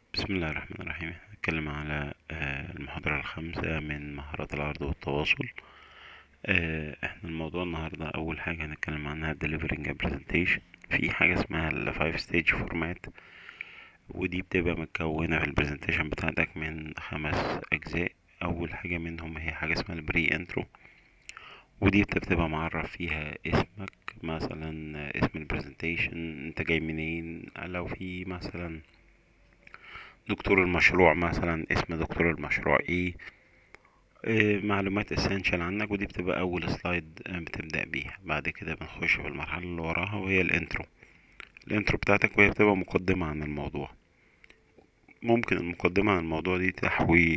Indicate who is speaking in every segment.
Speaker 1: بسم الله الرحمن الرحيم هنتكلم على آه، المحاضرة الخامسة من مهارات العرض والتواصل آه، احنا الموضوع النهاردة أول حاجة هنتكلم عنها delivering a presentation في حاجة اسمها ال five stage format ودي بتبقى متكونة في البرزنتيشن بتاعتك من خمس أجزاء أول حاجة منهم هي حاجة اسمها البري انترو ودي انت بتبقى معرف فيها اسمك مثلا آه، اسم البرزنتيشن انت جاي منين لو في مثلا دكتور المشروع مثلا اسم دكتور المشروع ايه آه، معلومات اسينشال عنك ودي بتبقى اول سلايد آه، بتبدأ بيها بعد كده بنخش في المرحلة اللي وراها وهي الانترو الانترو بتاعتك وهي بتبقى مقدمة عن الموضوع ممكن المقدمة عن الموضوع دي تحوي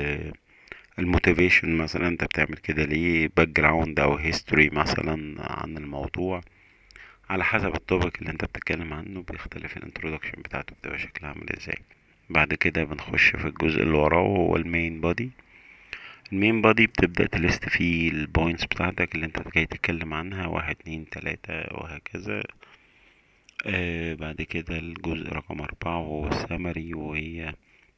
Speaker 1: الموتيفيشن مثلا انت بتعمل كده ليه باك جراوند او هيستوري مثلا عن الموضوع على حسب التوبيك اللي انت بتتكلم عنه بيختلف الانترودكشن بتاعته بتبقى شكلها عامل ازاي بعد كده بنخش في الجزء اللي وراه وهو المين بودي المين بودي بتبدأ تلست فيه البوينتس بتاعتك اللي انت جاي تتكلم عنها واحد اتنين تلاتة وهكذا آه بعد كده الجزء رقم أربعة وهو السمري وهي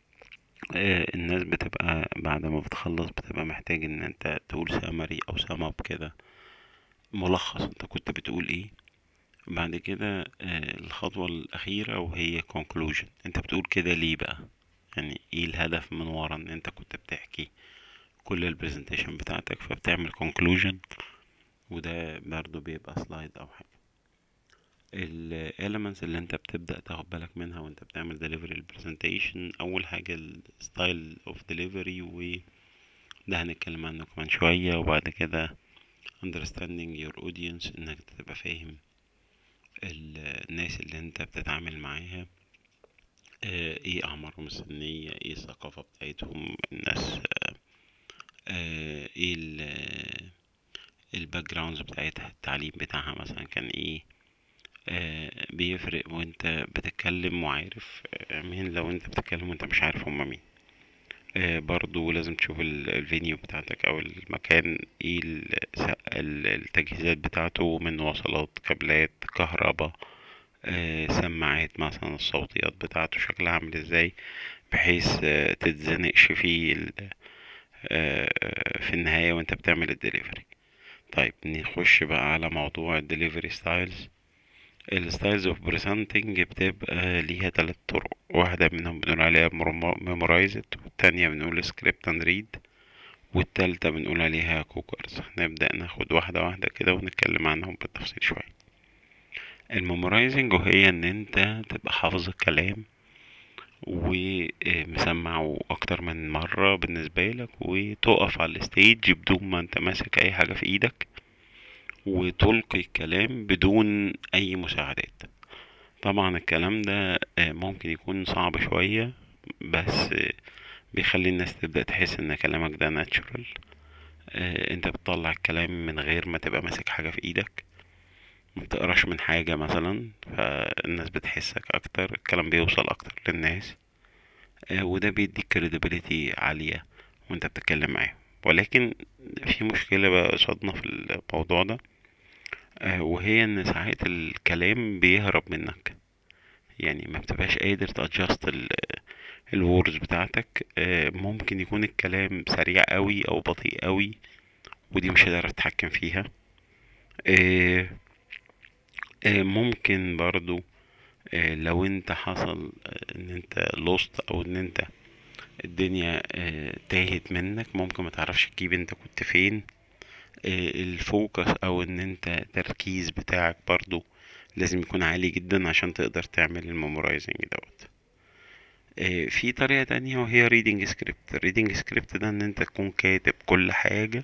Speaker 1: آه الناس بتبقى بعد ما بتخلص بتبقى محتاج ان انت تقول سمري او سم اب كده ملخص انت كنت بتقول ايه بعد كده آه الخطوة الأخيرة وهي conclusion انت بتقول كده ليه بقى يعني ايه الهدف من ورا ان انت كنت بتحكي كل البرزنتيشن بتاعتك فبتعمل conclusion وده برضو بيبقى سلايد او حاجة ال elements اللي انت بتبدأ تاخد بالك منها وانت بتعمل delivery البرزنتيشن اول حاجة ال style of delivery وده هنتكلم عنه كمان شوية وبعد كده understanding your audience انك تبقى فاهم ال- الناس اللي انت بتتعامل معاها آه، ايه اعمارهم السنية ايه الثقافة بتاعتهم الناس آه، ايه الباك جراوندز بتاعتها التعليم بتاعها مثلا كان ايه آه، بيفرق وانت بتتكلم وعارف آه، مين لو انت بتتكلم وانت مش عارف هما مين آه، برضو لازم تشوف ال- الفينيو بتاعتك او المكان ايه ال- س- ال- التجهيزات بتاعته من وصلات كابلات كهرباء آه، سماعات مثلا الصوتيات بتاعته شكلها عامل ازاي بحيث آه، تتزنقش فيه ال- آه، في النهاية وانت بتعمل الدليفري طيب نخش بقى على موضوع الدليفري ستايلز الستايلز اوف بريزنتنج بتبقى ليها تلات طرق واحدة منهم بنقول عليها ميمورايزد والتانية بنقول سكريبت اند ريد والتالتة بنقول عليها كوكرز هنبدأ ناخد واحدة واحدة كده ونتكلم عنهم بالتفصيل شوية الميمورايزنج وهي ان انت تبقى حافظ الكلام ومسمعه اكتر من مرة بالنسبة لك وتقف على الستيج بدون ما انت ماسك اي حاجة في ايدك وتلقي الكلام بدون اي مساعدات طبعا الكلام ده آه، ممكن يكون صعب شوية بس آه، بيخلي الناس تبدأ تحس ان كلامك ده ناتشورال انت بتطلع الكلام من غير ما تبقى ماسك حاجة في ايدك ما بتقراش من حاجة مثلا فالناس بتحسك اكتر الكلام بيوصل اكتر للناس آه، وده بيديك credibility عالية وانت بتتكلم معاهم ولكن في مشكلة بقى قصادنا في الموضوع ده آه، وهي ان ساعات الكلام بيهرب منك يعني ما بتبقاش قادر تادجست الوردز بتاعتك آه، ممكن يكون الكلام سريع قوي او بطيء قوي ودي مش هتقدر تتحكم فيها آه، آه، ممكن برضو آه، لو انت حصل آه، ان انت لوست او ان انت الدنيا آه، تاهت منك ممكن ما تعرفش تجيب انت كنت فين آه، الفوكس او ان انت التركيز بتاعك برضو لازم يكون عالي جدا عشان تقدر تعمل الميمورايزنج دوت آه، في طريقة تانية وهي reading script reading script ده ان انت تكون كاتب كل حاجة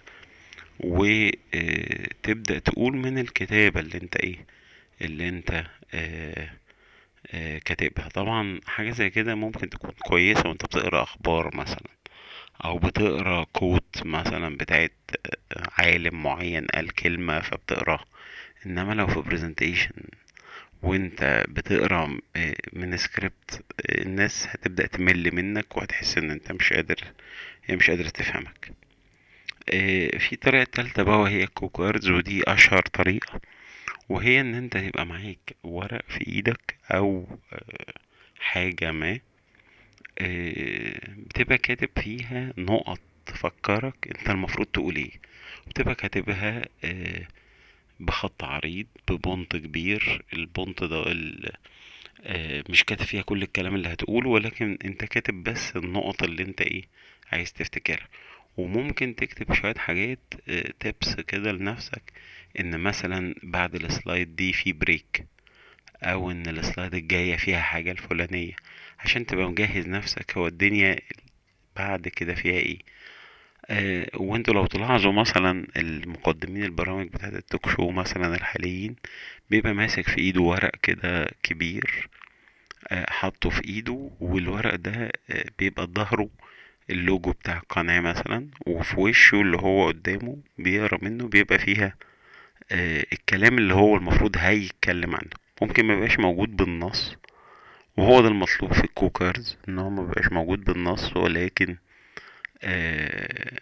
Speaker 1: وتبدأ تقول من الكتابة اللي انت ايه اللي انت آه، آه، كاتبها طبعا حاجة زي كده ممكن تكون كويسة وانت بتقرا اخبار مثلا او بتقرا كوت مثلا بتاعت آه، عالم معين قال كلمة فبتقراها انما لو في برزنتيشن وانت بتقرا آه، من سكريبت آه، الناس هتبدأ تمل منك وهتحس ان انت مش قادر هي مش قادرة تفهمك آه، في طريقة تالتة بقى وهي الكوكاردز ودي اشهر طريقة وهي ان انت يبقى معاك ورق في ايدك او آه، حاجة ما آه، بتبقى كاتب فيها نقط تفكرك انت المفروض تقول ايه بتبقى كاتبها آه، بخط عريض ببونت كبير البونت ده ال- آه، مش كاتب فيها كل الكلام اللي هتقوله ولكن انت كاتب بس النقط اللي انت ايه عايز تفتكرها وممكن تكتب شوية حاجات تبس كده لنفسك ان مثلا بعد السلايد دي في بريك او ان السلايد الجاية فيها حاجة الفلانية عشان تبقى مجهز نفسك هو الدنيا بعد كده فيها ايه آه وانتوا لو تلاحظوا مثلا المقدمين البرامج بتاعت التوك شو مثلا الحاليين بيبقى ماسك في ايده ورق كده كبير آه حاطه في ايده والورق ده آه بيبقى ظهره اللوجو بتاع القناة مثلا وفي وشه اللي هو قدامه بيقرا منه بيبقى فيها آه الكلام اللي هو المفروض هيتكلم عنه ممكن ما يبقاش موجود بالنص وهو ده المطلوب في الكوكرز ان هو ما بيبقاش موجود بالنص ولكن آه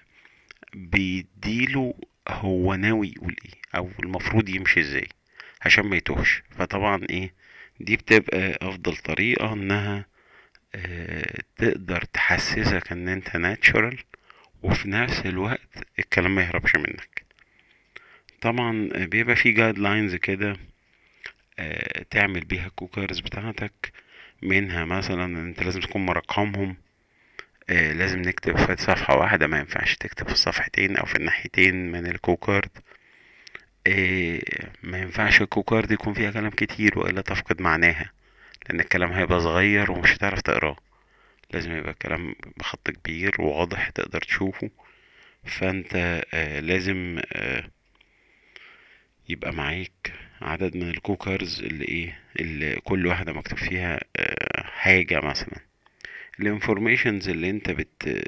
Speaker 1: بيديله هو ناوي يقول ايه او المفروض يمشي ازاي عشان ما يتوهش فطبعا ايه دي بتبقى افضل طريقة انها آه تقدر تحسسك ان انت ناتشورال وفي نفس الوقت الكلام ما يهربش منك طبعا بيبقى في جايد لاينز كده آه تعمل بيها الكوكرز بتاعتك منها مثلا ان انت لازم تكون مرقمهم آه لازم نكتب في صفحة واحدة ما ينفعش تكتب في الصفحتين او في الناحيتين من الكوكارد آه ما ينفعش الكوكارد يكون فيها كلام كتير والا تفقد معناها لان الكلام هيبقى صغير ومش هتعرف تقراه لازم يبقى الكلام بخط كبير وواضح تقدر تشوفه فانت آه لازم آه يبقى معاك عدد من الكوكرز اللي ايه اللي كل واحدة مكتوب فيها آه حاجة مثلا الانفورميشنز اللي انت بت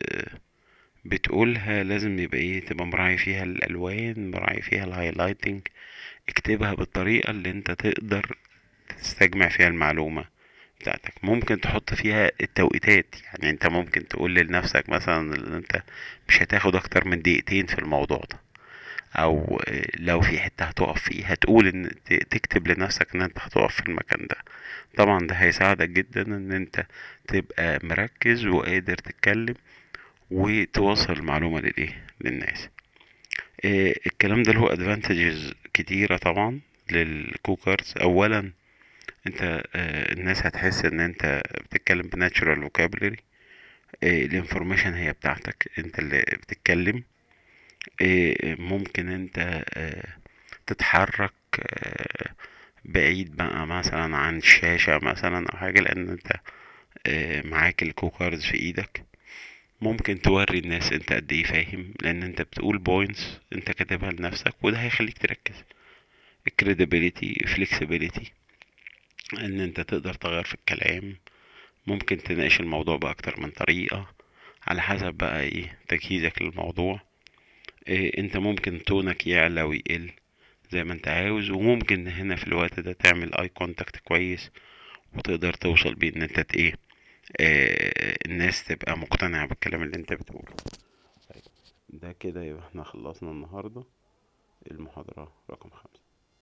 Speaker 1: بتقولها لازم يبقى ايه تبقى مراعي فيها الالوان مراعي فيها الهايلايتنج اكتبها بالطريقة اللي انت تقدر تستجمع فيها المعلومة بتاعتك ممكن تحط فيها التوقيتات يعني انت ممكن تقول لنفسك مثلا ان انت مش هتاخد اكتر من دقيقتين في الموضوع ده او لو في حتة هتقف فيه هتقول ان تكتب لنفسك ان انت هتقف في المكان ده طبعا ده هيساعدك جدا ان انت تبقى مركز وقادر تتكلم وتوصل المعلومة للايه للناس إيه الكلام ده له ادفانتجز كتيرة طبعا للكوكرز اولا انت اه الناس هتحس ان انت بتتكلم بناتشورال فوكابولري إيه الانفورميشن هي بتاعتك انت اللي بتتكلم إيه ممكن انت اه تتحرك اه بعيد بقى مثلا عن الشاشة مثلا او حاجة لان انت معاك الكوكارز في ايدك ممكن توري الناس انت قد ايه فاهم لان انت بتقول بوينتس انت كاتبها لنفسك وده هيخليك تركز الكريديبيليتي فليكسيبيليتي ان انت تقدر تغير في الكلام ممكن تناقش الموضوع بأكتر من طريقة على حسب بقى ايه تجهيزك للموضوع إيه انت ممكن تونك يعلى ويقل زي ما انت عاوز وممكن هنا في الوقت ده تعمل اي كونتاكت كويس وتقدر توصل بيه ان انت ايه آه الناس تبقى مقتنعة بالكلام اللي انت بتقوله ده كده يبقى احنا خلصنا النهاردة المحاضرة رقم خمسة